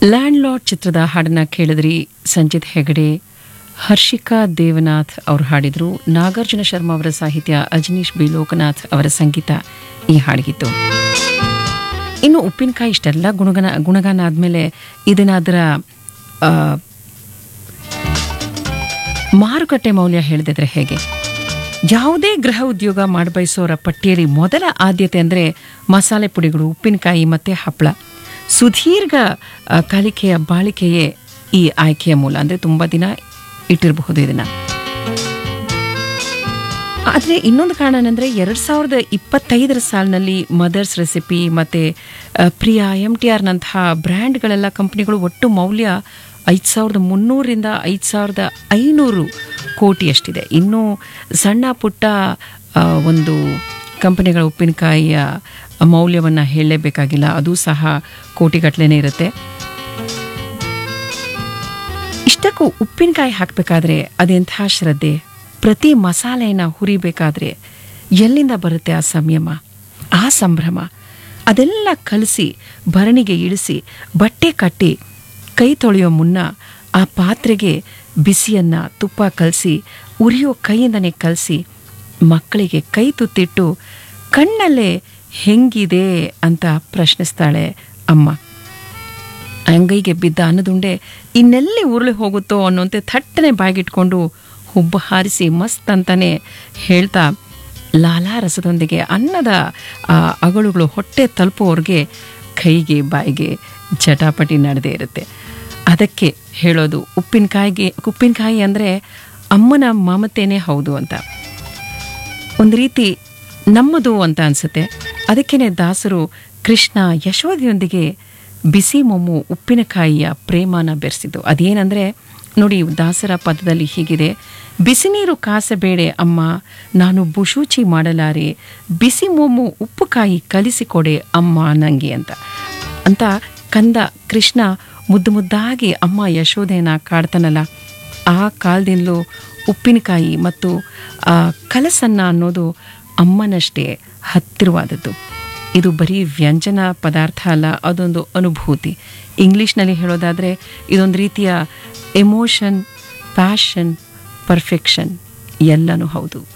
land lord ಚಿತ್ರದ ಹಾಡನ್ನ ಕೇಳಿದ್ರಿ ಸಂಜಿತ್ ಹೆಗಡೆ ಹರ್ಷಿಕಾ ದೇವನಾಥ್ ಅವರು ಹಾಡಿದ್ರು ನಾಗಾರ್ಜುನ ಶರ್ಮಾ ಅವರ ಸಾಹಿತ್ಯ ಅಜನೀಶ್ ಬಿ ಲೋಕನಾಥ್ ಅವರ ಸಂಗೀತ ಈ ಹಾಡಿಗಿತ್ತು ಇನ್ನು ಉಪ್ಪಿನಕಾಯಿ ಇಷ್ಟೆಲ್ಲ ಗುಣಗಾನ ಗುಣಗಾನ ಆದಮೇಲೆ ಇದನ್ನ ಅದರ ಆ, ಮಾರುಕಟ್ಟೆ ಮೌಲ್ಯ ಹೇಳಿದ್ರೆ ಹೇಗೆ ಯಾವುದೇ ಗೃಹ ಉದ್ಯೋಗ ಮಾಡಬಯಸೋರ ಪಟ್ಟಿಯಲ್ಲಿ ಮೊದಲ ಆದ್ಯತೆ ಅಂದರೆ ಮಸಾಲೆ ಪುಡಿಗಳು ಉಪ್ಪಿನಕಾಯಿ ಮತ್ತು ಹಪ್ಪಳ ಸುದೀರ್ಘ ಆ, ಕಲಿಕೆಯ ಬಾಳಿಕೆಯೇ ಈ ಆಯ್ಕೆಯ ಮೂಲ ಅಂದರೆ ತುಂಬ ದಿನ ಇಟ್ಟಿರಬಹುದು ಇದನ್ನು ಆದರೆ ಇನ್ನೊಂದು ಕಾರಣ ಏನಂದರೆ ಎರಡು ಸಾವಿರದ ಇಪ್ಪತ್ತೈದರ ಸಾಲಿನಲ್ಲಿ ಮದರ್ಸ್ ರೆಸಿಪಿ ಮತ್ತು ಪ್ರಿಯಾ ಎಮ್ ಟಿ ಆರ್ನಂತಹ ಬ್ರ್ಯಾಂಡ್ಗಳೆಲ್ಲ ಕಂಪ್ನಿಗಳು ಒಟ್ಟು ಮೌಲ್ಯ ಐದು ಸಾವಿರದ ಮುನ್ನೂರಿಂದ ಐದು ಸಾವಿರದ ಐನೂರು ಕೋಟಿಯಷ್ಟಿದೆ ಇನ್ನೂ ಸಣ್ಣ ಪುಟ್ಟ ಆ, ಒಂದು ಕಂಪನಿಗಳ ಉಪ್ಪಿನಕಾಯಿಯ ಮೌಲ್ಯವನ್ನು ಹೇಳಲೇಬೇಕಾಗಿಲ್ಲ ಅದು ಸಹ ಕೋಟಿಗಟ್ಟಲೆನೇ ಇರುತ್ತೆ ಇಷ್ಟಕ್ಕೂ ಉಪ್ಪಿನಕಾಯಿ ಹಾಕಬೇಕಾದ್ರೆ ಅದೆಂಥ ಶ್ರದ್ಧೆ ಪ್ರತಿ ಮಸಾಲೆಯನ್ನು ಹುರಿಬೇಕಾದ್ರೆ ಎಲ್ಲಿಂದ ಬರುತ್ತೆ ಆ ಸಂಯಮ ಆ ಸಂಭ್ರಮ ಅದೆಲ್ಲ ಕಲಸಿ ಭರಣಿಗೆ ಇಳಿಸಿ ಬಟ್ಟೆ ಕಟ್ಟಿ ಕೈ ತೊಳೆಯೋ ಮುನ್ನ ಆ ಪಾತ್ರೆಗೆ ಬಿಸಿಯನ್ನು ತುಪ್ಪ ಕಲಸಿ ಉರಿಯೋ ಕೈಯಿಂದನೇ ಕಲಸಿ ಮಕ್ಕಳಿಗೆ ಕೈ ತುತ್ತಿಟ್ಟು ಕಣ್ಣಲ್ಲೇ ಹೆಂಗಿದೆ ಅಂತ ಪ್ರಶ್ನಿಸ್ತಾಳೆ ಅಮ್ಮ ಅಂಗೈಗೆ ಬಿದ್ದ ಅನ್ನದುಂಡೆ ಇನ್ನೆಲ್ಲಿ ಉರುಳಿ ಹೋಗುತ್ತೋ ಅನ್ನೋಂತೆ ಥಟ್ಟನೆ ಬಾಗಿಟ್ಕೊಂಡು ಹುಬ್ಬ ಹಾರಿಸಿ ಮಸ್ತ್ ಅಂತಾನೆ ಹೇಳ್ತಾ ಲಾಲಾ ರಸದೊಂದಿಗೆ ಅನ್ನದ ಆ ಅಗಳುಗಳು ಹೊಟ್ಟೆ ತಲುಪೋವ್ರಿಗೆ ಕೈಗೆ ಬಾಯಿಗೆ ಜಟಾಪಟಿ ನಡೆದೇ ಇರುತ್ತೆ ಅದಕ್ಕೆ ಹೇಳೋದು ಉಪ್ಪಿನಕಾಯಿಗೆ ಉಪ್ಪಿನಕಾಯಿ ಅಂದರೆ ಅಮ್ಮನ ಮಮತೆನೇ ಹೌದು ಅಂತ ಒಂದು ರೀತಿ ನಮ್ಮದು ಅಂತ ಅನ್ಸುತ್ತೆ ಅದಕ್ಕೇನೆ ದಾಸರು ಕೃಷ್ಣ ಯಶೋಧಿಯೊಂದಿಗೆ ಬಿಸಿ ಮೊಮ್ಮು ಉಪ್ಪಿನಕಾಯಿಯ ಪ್ರೇಮನ ಬೆರೆಸಿದ್ದು ಅದೇನಂದ್ರೆ ನೋಡಿ ದಾಸರ ಪದದಲ್ಲಿ ಹೀಗಿದೆ ಬಿಸಿ ನೀರು ಕಾಸಬೇಡೆ ಅಮ್ಮ ನಾನು ಬುಶೂಚಿ ಮಾಡಲಾರೆ ಬಿಸಿ ಮೊಮ್ಮು ಉಪ್ಪುಕಾಯಿ ಕಲಿಸಿಕೊಡೆ ಅಮ್ಮ ನಂಗೆ ಅಂತ ಅಂತ ಕಂದ ಕೃಷ್ಣ ಮುದ್ದು ಮುದ್ದಾಗಿ ಅಮ್ಮ ಯಶೋಧೆಯನ್ನ ಕಾಡ್ತಾನಲ್ಲ ಆ ಕಾಲದಿಂದಲೂ ಉಪ್ಪಿನಕಾಯಿ ಮತ್ತು ಆ ಕಲಸನ್ನ ಅನ್ನೋದು ಅಮ್ಮನಷ್ಟೇ ಹತ್ತಿರವಾದದ್ದು ಇದು ಬರೀ ವ್ಯಂಜನ ಪದಾರ್ಥ ಅಲ್ಲ ಅದೊಂದು ಅನುಭೂತಿ ಇಂಗ್ಲೀಷ್ನಲ್ಲಿ ಹೇಳೋದಾದರೆ ಇದೊಂದು ರೀತಿಯ ಎಮೋಷನ್ ಪ್ಯಾಷನ್ ಪರ್ಫೆಕ್ಷನ್ ಎಲ್ಲನೂ ಹೌದು